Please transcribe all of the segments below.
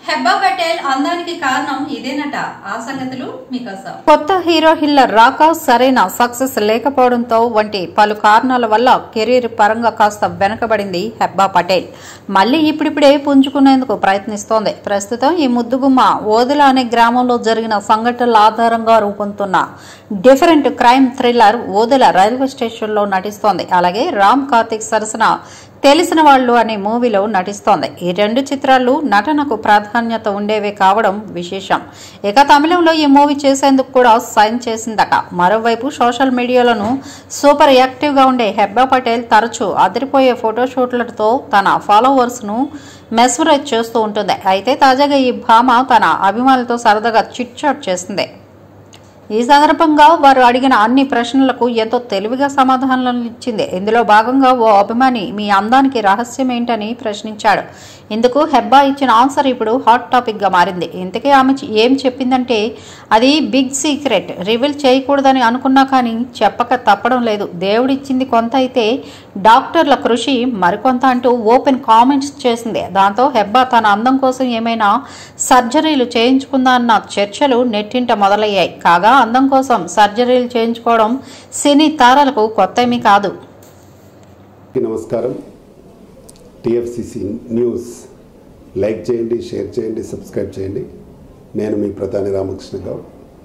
హెబ్బా పటేల్ అందానికి కారణం ఇదేనట ఆ సంగతులు మీకోసం కొత్త హీరో హిల్లర్ రాక సరైన సక్సెస్ లేకపోవడంతో వంటి పలు కారణాల వల్ల కెరీర్ పరంగా కాస్త వెనకబడింది హెబ్బా పటేల్ మళ్లీ ఇప్పుడిప్పుడే పుంజుకునేందుకు ప్రయత్నిస్తోంది ప్రస్తుతం ఈ ముద్దుగుమ్మ ఓదెల అనే గ్రామంలో జరిగిన సంఘటనల ఆధారంగా రూపొందుతున్న different crime thriller Odela railway స్టేషన్లో నటిస్తోంది అలాగే రామ్ కార్తిక్ సరసన తెలిసిన వాళ్ళు అనే మూవీలో నటిస్తోంది ఈ రెండు చిత్రాలు నటనకు ప్రాధాన్యత ఉండేవే కావడం విశేషం ఇక తమిళంలో ఈ మూవీ చేసేందుకు కూడా సైన్ చేసిందట మరోవైపు సోషల్ మీడియాలోనూ సూపర్ యాక్టివ్గా ఉండే హెబ్బా పటేల్ తరచూ అదిరిపోయే ఫోటోషూట్లతో తన ఫాలోవర్స్ ను మెస్మరైజ్ చేస్తూ ఉంటుంది అయితే తాజాగా ఈ భామ తన అభిమానులతో సరదాగా చిట్ చాట్ చేసింది ఈ సందర్భంగా వారు అడిగిన అన్ని ప్రశ్నలకు ఎంతో తెలివిగా సమాధానాలను ఇచ్చింది ఇందులో భాగంగా ఓ అభిమాని మీ అందానికి రహస్యం ఏంటని ప్రశ్నించాడు ఇందుకు హెబ్బా ఇచ్చిన ఆన్సర్ ఇప్పుడు హాట్ టాపిక్ గా మారింది ఇంతకీ ఆమె చె- ఏం చెప్పిందంటే అది బిగ్ సీక్రెట్ రివీల్ చేయకూడదని అనుకున్నా కానీ చెప్పక తప్పడం లేదు దేవుడిచ్చింది కొంత అయితే డాక్టర్ల కృషి మరికొంత అంటూ ఓపెన్ కామెంట్స్ చేసింది దాంతో హెబ్బా తన అందం కోసం ఏమైనా సర్జరీలు చేయించుకుందా అన్న చర్చలు నెట్టింట మొదలయ్యాయి కాగా అందం కోసం సర్జరీలు చేయించుకోవడం సినీ తారలకు కొత్తేమీ కాదు అందరికీ నమస్కారం టిఎఫ్సిసి న్యూస్ లైక్ చేయండి షేర్ చేయండి సబ్స్క్రైబ్ చేయండి నేను మీ ప్రధాని Ramakrishna Goud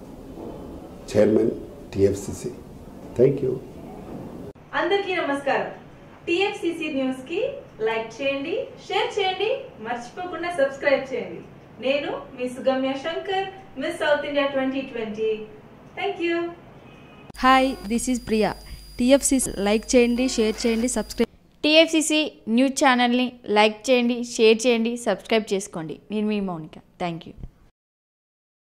chairman TFCC thank you అందరికీ నమస్కారం టిఎఫ్సిసి న్యూస్ కి లైక్ చేయండి షేర్ చేయండి మర్చిపోకుండా సబ్స్క్రైబ్ చేయండి నేను మీ Sugamya Shankar Miss South India twenty twenty thank you hi this is Priya TFC like చేయండి షేర్ చేయండి సబ్స్క్రైబ్ టీఎఫ్సిసి న్యూస్ ఛానల్ని లైక్ చేయండి షేర్ చేయండి సబ్స్క్రైబ్ చేసుకోండి నేను మీ మౌనిక థ్యాంక్ యూ